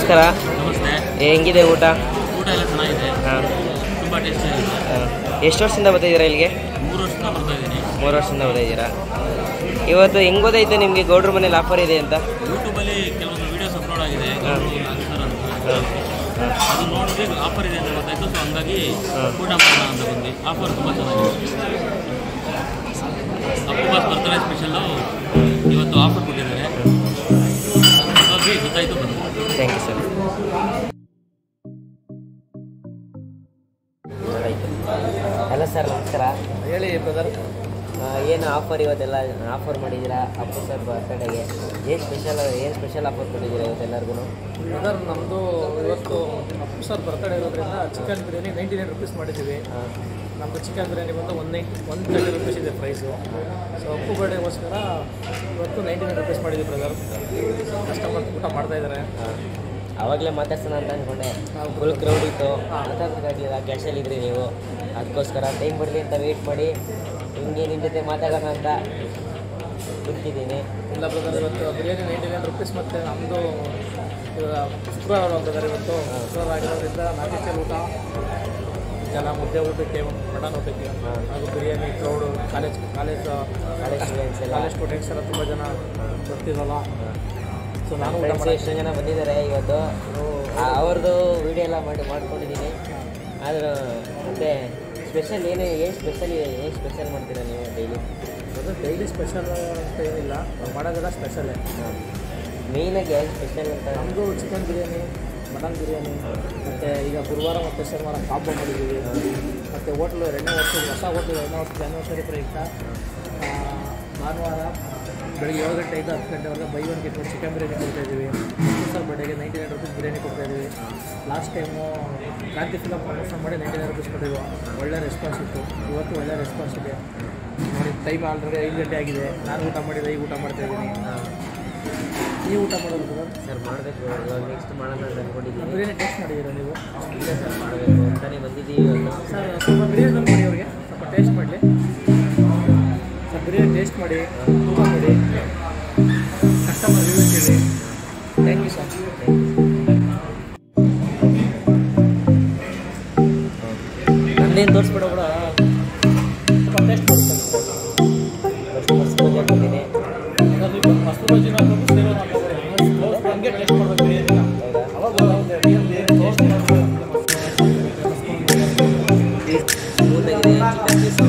ನಮಸ್ಕಾರ ನಮಸ್ತೆ ಹೆಂಗಿದೆ ಊಟ ಊಟ ಎಲ್ಲ ಚೆನ್ನಾಗಿದೆ ಹಾಂ ತುಂಬ ಟೇಸ್ಟಿಯಾಗಿದೆ ಎಷ್ಟು ವರ್ಷದಿಂದ ಬರ್ತಿದ್ದೀರಾ ಇಲ್ಲಿಗೆ ಮೂರು ವರ್ಷದಿಂದ ಬರ್ತಾ ಇದ್ದೀನಿ ಮೂರು ವರ್ಷದಿಂದ ಬರ್ತಿದ್ದೀರಾ ಇವತ್ತು ಹೆಂಗ್ ಗೊತ್ತಾಯ್ತು ನಿಮಗೆ ಗೌಡ್ರ ಮನೇಲಿ ಆಫರ್ ಇದೆ ಅಂತ ಯೂಟ್ಯೂಬಲ್ಲಿ ಕೆಲವೊಂದು ವೀಡಿಯೋಸ್ ಅಪ್ಲೋಡ್ ಆಗಿದೆ ಹಾಂ. ಗೌಡ್ರು ನಾಗೇಶ್ವರ ಅಂತ ಹಾಂ ಹಾಂ ಅದು ನೋಡಿದ್ರೆ ಆಫರ್ ಇದೆ ಅಂತ ಗೊತ್ತಾಯ್ತು ಸೊ ಹಂಗಾಗಿ ಹಾಂ. ಊಟ ಮಾಡೋಣ ಅಂತ ಬಂದು ಆಫರ್ ತುಂಬ ಚೆನ್ನಾಗಿದೆ ಅಪ್ಪು ಬಾಸ್ ಬರ್ತಡೇ ಸ್ಪೆಷಲ್ಲು ಇವತ್ತು ಆಫರ್ ಕೊಟ್ಟಿದ್ದಾರೆ ಹಾಗಾಗಿ ಗೊತ್ತಾಯ್ತು ಬಂದು thank you sir hello sir ನಮಸ್ಕಾರ ಹೇಳಿ ಬ್ರದರ್ ಆ, ಏನು ಆಫರ್ ಇವತ್ತೆಲ್ಲ ಆಫರ್ ಮಾಡಿದ್ದೀರಾ ಅಪ್ಪು ಸರ್ ಬರ್ತಡೆಗೆ ಏನು ಸ್ಪೆಷಲ್ ಏನು ಸ್ಪೆಷಲ್ ಆಫರ್ ಕೊಟ್ಟಿದ್ದೀರಾ ಇವತ್ತೆಲ್ಲರಿಗೂ ಬ್ರದರ್ ನಮ್ಮದು ಇವತ್ತು ಅಪ್ಪು ಸರ್ ಬರ್ತಡೇ ಇರೋದ್ರಿಂದ chicken biryani ninety nine rupees ಮಾಡಿದ್ದೀವಿ ನಮ್ಮದು ಚಿಕನ್ ಬಿರಿಯಾನಿ ಬಂದು one nine one thirty rupees ಇದೆ ಪ್ರೈಸು ಸೊ ಅಪ್ಪು ಬರ್ಡೇಗೋಸ್ಕರ ಇವತ್ತು ನೈಂಟಿ ನೈನ್ ರುಪೀಸ್ ಮಾಡಿದ್ದೀವಿ ಬ್ರದರ್ ಕಸ್ಟಮರ್ ಊಟ ಮಾಡ್ತಾ ಇದ್ದಾರೆ ಆವಾಗಲೇ ಮಾತಾಡ್ಸೋಣ ಅಂತ ಅಂದ್ಕೊಂಡೆ ಫುಲ್ ಕ್ರೌಡ್ ಇತ್ತು ಮಾತಾಡೋಕ್ಕಾಗಲಿಲ್ಲ ಕ್ಯಾಶಲ್ಲಿದ್ರಿ ನೀವು ಅದಕ್ಕೋಸ್ಕರ ಟೈಮ್ ಬರಲಿ ಅಂತ ವೆಯ್ಟ್ ಮಾಡಿ ಹಿಂಗೆ ನಿಮ್ಮ ಜೊತೆ ಮಾತಾಡೋಣ ಅಂತ ಕೂತಿದ್ದೀನಿ ಇಲ್ಲ ಬ್ರದರ್ ಇವತ್ತು ಬಿರಿಯಾನಿ ನೈಂಟಿ ನೈನ್ ರುಪೀಸ್ ಮತ್ತು ನಮ್ಮದು ಶುಕ್ರವಾರ ಬ್ರದರ್ ಇವತ್ತು ಶುಕ್ರವಾರ ಆಗಿರೋದ್ರಿಂದ ನಾಲ್ಕು ಊಟ ಜನ ಮುದ್ದೆ ಊಟಕ್ಕೆ ಮಟನ್ ಊಟಕ್ಕೆ ಹಾಗೂ biryani crowd college college college students ಎಲ್ಲ ಕಾಲೇಜ್ ಸ್ಟೂಡೆಂಟ್ಸ್ ಎಲ್ಲ ತುಂಬ ಜನ ಬರ್ತಿರಲ್ಲ ಸೊ ನಾನು ಊಟ ಫ್ರೆಂಡ್ಸ್ ಮಾಡಿ ಎಷ್ಟೋ ಜನ ಬಂದಿದ್ದಾರೆ ಇವತ್ತು ಆ, ಅವ್ರದ್ದು ವಿಡಿಯೋ ಎಲ್ಲ ಮಾಡಿ ಮಾಡ್ಕೊಂಡಿದ್ದೀನಿ ಆದರೂ ಮತ್ತೆ ಸ್ಪೆಷಲ್ ಏನು ಏನು ಸ್ಪೆಷಲ್ ಏನು ಸ್ಪೆಷಲ್ ಮಾಡ್ತೀರಾ ನೀವು ಡೈಲಿ ಅದು ಡೈಲಿ ಸ್ಪೆಷಲ್ ಅಂತ ಏನಿಲ್ಲ ನಾವು ಮಾಡೋದೆಲ್ಲ ಸ್ಪೆಷಲ್ಲೇ ಮೇಯ್ನಾಗಿ ಏನು ಸ್ಪೆಷಲ್ ಅಂತ ನಮ್ಮದು ಚಿಕನ್ ಬಿರಿಯಾನಿ ಮಟನ್ ಬಿರಿಯಾನಿ ಮತ್ತು ಈಗ ಗುರುವಾರ ಮತ್ತು ಶನಿವಾರ ಕಾಂಬೋ ಮಾಡಿದ್ದೀವಿ ಮತ್ತು ಹೋಟ್ಲು ಎರಡನೇ ವರ್ಷ ಹೊಸ ಹೋಟ್ಲು ಎರಡನೇ ವರ್ಷದ ಆ್ಯನಿವರ್ಸರಿ ಪ್ರಯುಕ್ತ ಆ, ಭಾನುವಾರ ಬೆಳಗ್ಗೆ ಏಳು ಗಂಟೆಯಿಂದ ಹತ್ತು ಗಂಟೆವರೆಗೆ buy one get one chicken biryani ಕೊಡ್ತಾ ಇದ್ದೀವಿ ಸರ್ ಬರ್ಡೇಗೆ ನೈಂಟಿ ನೈನ್ ರುಪೀಸ್ ಬಿರಿಯಾನಿ ಕೊಡ್ತಾ ಇದ್ದೀವಿ last time Kranti film promotion ಮಾಡಿ ನೈಂಟಿ ನೈನ್ ರುಪೀಸ್ ಕೊಟ್ಟಿದ್ವು ಒಳ್ಳೆ ರೆಸ್ಪಾನ್ಸ್ ಇತ್ತು ಇವತ್ತು ಒಳ್ಳೆ ರೆಸ್ಪಾನ್ಸ್ ಇದೆ ನೋಡಿ ಟೈಮ್ ಆಲ್ರೆಡಿ ಐದು ಗಂಟೆ ಆಗಿದೆ ನಾನು ಊಟ ಮಾಡಿದೆ ಈಗ ಊಟ ಮಾಡ್ತಾ ಇದ್ದೀನಿ ನೀವು ಊಟ ಮಾಡೋದು ಸರ್ ಸರ್ ಮಾಡಬೇಕು ಇವಾಗ ನೆಕ್ಸ್ಟ್ ಮಾಡೋಣ ಅಂತ ಅಂದ್ಕೊಂಡಿದ್ದೀನಿ ಬಿರಿಯಾನಿ ಟೇಸ್ಟ್ ಮಾಡಿದ್ದೀರಾ ನೀವು ಇಲ್ಲ ಸರ್ ಮಾಡಬೇಕು ಅಂತಾನೆ ಬಂದಿದ್ದೀವಿ ಇವತ್ತು ಸರ್ ಸ್ವಲ್ಪ ಬಿರಿಯಾನಿ ತಂದು ಮಾಡಿ ಅವ್ರಿಗೆ ಸ್ವಲ್ಪ ಟೇಸ್ಟ್ ಮಾಡಲಿ ಸರ್ ಬಿರಿಯಾನಿ ಟೇಸ್ಟ್ ಮಾಡಿ ಊಟ ಮಾಡಿ ಕಸ್ಟಮರ್ ರಿವ್ಯೂ ಕೇಳಿ ಥ್ಯಾಂಕ್ ಯು ಸರ್ ನಂದೇನು ತೋರಿಸ್ಬಿಡ ಕೂಡ ಸ್ವಲ್ಪ ಟೇಸ್ಟ್ ಮಾಡಿ ಸರ್ ಫಸ್ಟ್ ಫಸ್ಟ್ ಬಗ್ಗೆ ಹಾಕ್ತೀನಿ ಸರ್ ನೀವು ಮಸ್ತ್ ಬಜ್ಜಿನ ಹಾಕ್ಬೇಕು ಸೇರೋ ಹಾಕ್ಬೇಕು ಹಂಗೆ ಟೇಸ್ಟ್ ಮಾಡ್ಬೇಕು ಬಿರಿಯಾನಿನ ಹೌದಾ ಅವಾಗ ಗೊತ್ತಾಗುತ್ತೆ ರಿಯಲ್ ಟೇಸ್ಟ್ ಸ್ಮೂತಾಗಿದೆ ಚಿಕನ್ ಪೀಸು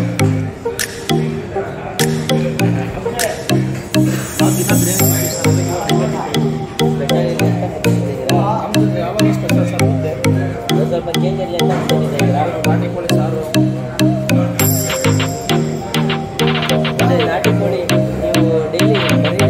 ನಾವು ದಿನ ಬಿರಿಯಾನಿ ಸ್ಪೆಷಲ್ ಇದೆ ಅಂತ ಅಂದ್ಕೊಂಡಿದ್ದೀರಾ ನಮ್ಮದು ಯಾವಾಗ ಸ್ಪೆಷಲ್ ಸರ್ ಮುದ್ದೆ ಒಂದು ಸ್ವಲ್ಪ ಚೇಂಜ್ ಇರಲಿ ಅಂತ ಅಂದ್ಕೊಂಡಿದ್ದೀರಾ ನಾಟಿ ಕೋಳಿ ಸಾರು ಅದೇ ನಾಟಿ ಕೋಳಿ ನೀವು ಡೈಲಿ ಬರೀ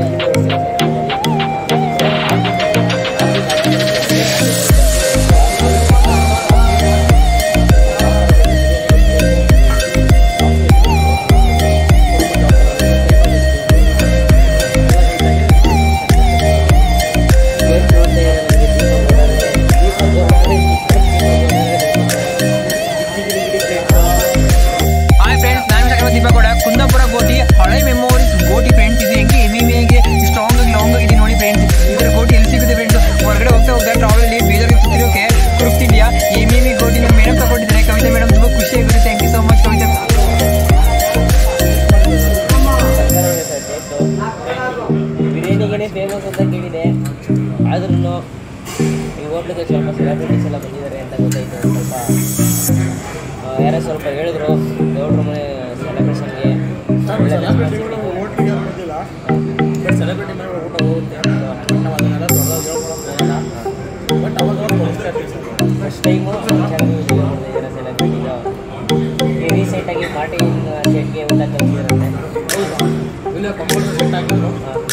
ಹಾಯ್ ಫ್ರೆಂಡ್ಸ್ ನಾನು ಚಕ್ರವರ್ತಿ ದೀಪಗೌಡ ಕುಂದಾಪುರ ಗೋಟಿ ಹಳೆ ಮೆಮೋರೀಸ್ ಗೋಟಿ ಫ್ರೆಂಡ್ಸ್ ಇದು ಹೆಂಗೆ ಎಮ್ ಎಮ್ ಎಗೆ ಸ್ಟ್ರಾಂಗ್ ಆಗಿ ಲಾಂಗ್ ಆಗಿದೆ ನೋಡಿ ಫ್ರೆಂಡ್ಸ್ ಇದರ ಗೋಟಿ ಎಲ್ಲಿ ಸಿಗುತ್ತೆ ಫ್ರೆಂಡ್ಸ್ ಹೊರಗಡೆ ಹೋಗ್ತಾ ಹೋಗ್ತಾ ಟ್ರಾವೆಲ್ ಬೇಜಾರು ಸುತ್ತಿರೋಕೆ ಕುರುಕ್ತಿದ್ಯಾ ಎಮ್ ಎಮ್ ಗೋಟಿ ನಮ್ಮ ಮೇಡಮ್ ತಗೊಂಡಿದ್ದಾರೆ ಕವಿತಾ ಮೇಡಮ್ ತುಂಬ ಖುಷಿಯಾಗುತ್ತೆ thank you so much Kavitha ಬಿರಿಯಾನಿಗೆ ಫೇಮಸ್ ಅಂತ ಕೇಳಿದೆ ಆದ್ರೂ ಈ ಹೋಟ್ಲಿಗೆ ಸ್ವಲ್ಪ ಸೆಲೆಬ್ರಿಟೀಸ್ ಎಲ್ಲ ಬಂದಿದ್ದಾರೆ ಅಂತ ಗೊತ್ತಾಯ್ತು ಒಂದ್ ಸ್ವಲ್ಪ ಆ, ಯಾರೋ ಸ್ವಲ್ಪ ಹೇಳಿದ್ರು ಗೌಡ್ರ ಮನೆ ಸೆಲೆಬ್ರೇಷನ್ಗೆ ಒಳ್ಳೆ response ಸಿಕ್ಕಿತ್ತು. ಓಟಿಗೆ ಬಂದಿಲ್ಲ ಬಟ್ ಸೆಲೆಬ್ರಿಟಿ ಮೇಲೆ ಊಟ ಹೋಗುತ್ತೆ ಬಟ್ ನಾವು ಅದನ್ನೆಲ್ಲ ದೊಡ್ಡದಾಗಿ ಹೇಳ್ಕೊಳಕ್ಕೆ ಹೋಗಲ್ಲ ಬಟ್ ಅವಾಗ ಅವಾಗ ತೋರಿಸ್ತಾ ಇರ್ತೀವಿ ಸರ್ ಫಸ್ಟ್ ಟೈಮು ಚೆನ್ನಾಗಿ ವಿಡಿಯೋ ಮಾಡಿದ್ದಾರೆ ಸೆಲೆಬ್ರಿಟಿದು ಈ ರೀಸೆಂಟಾಗಿ ಮಾರ್ಟಿನ್ ಶೆಟ್ಗೆ ಊಟ ಕಲಿಸಿದ್ರಂತೆ ಹೌದಾ ಇಲ್ಲ ಕಂಪ್ಯೂಟರ್ ಸೆಟ್ ಆಗಿದ್ರು ಹಾಂ